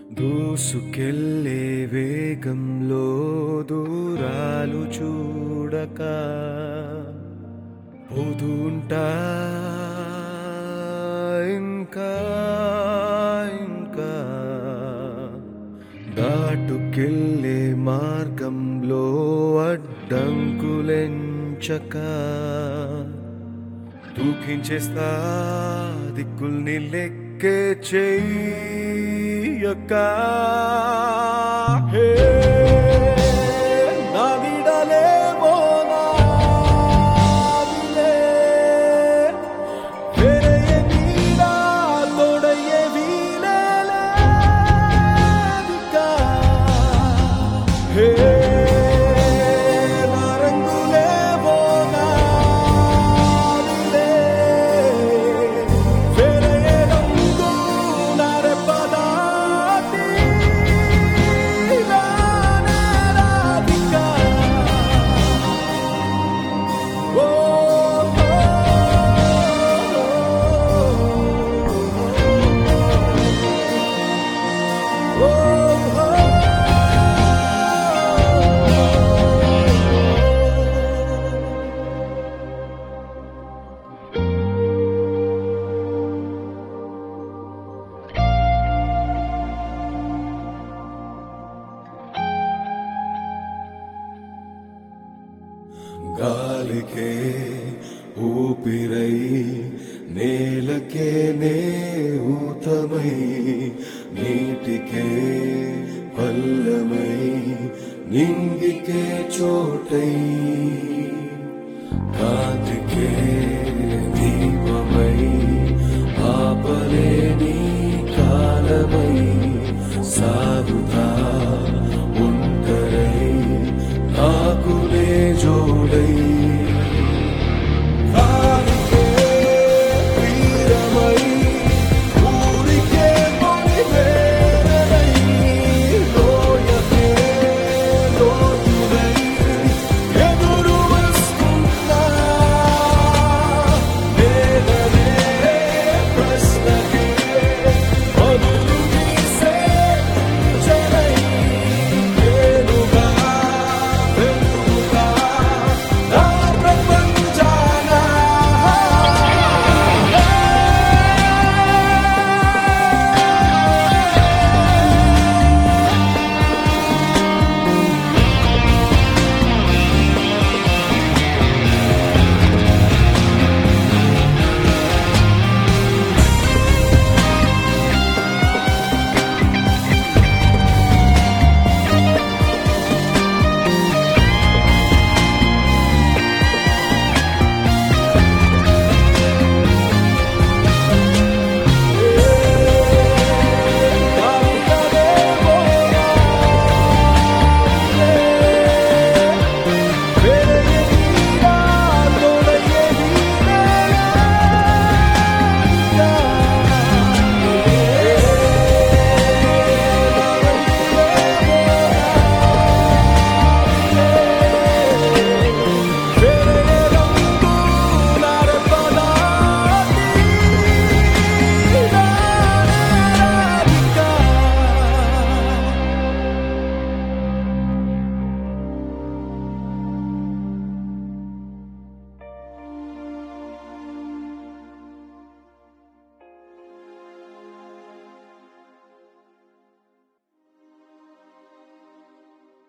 దూసుకెళ్ళే వేగంలో దూరాలు చూడక పోతుంటా ఇంకా ఇంకా దాటుకెళ్ళే మార్గంలో అడ్డంకులెంచక దూఖించేస్తా దిక్కుల్ని లెక్కే చెయ్యక హే, నా నీడలేమో నావిలే. వేరే నీడ తోడయ్యే వీలే లేదికా. హే, నా రంగులేమో నావిలే. వేరే రంగు నా రెప్పదాటి రానే రాదికా. ఓ, ఓ, ఓ, ఓ. గాలికే ఊపిరై నేలకే నే ఊతమై నీటికే పల్లమై నింగికే చోటై కాంతికే దీపమై ఆపలేని కాలమై సాగుతా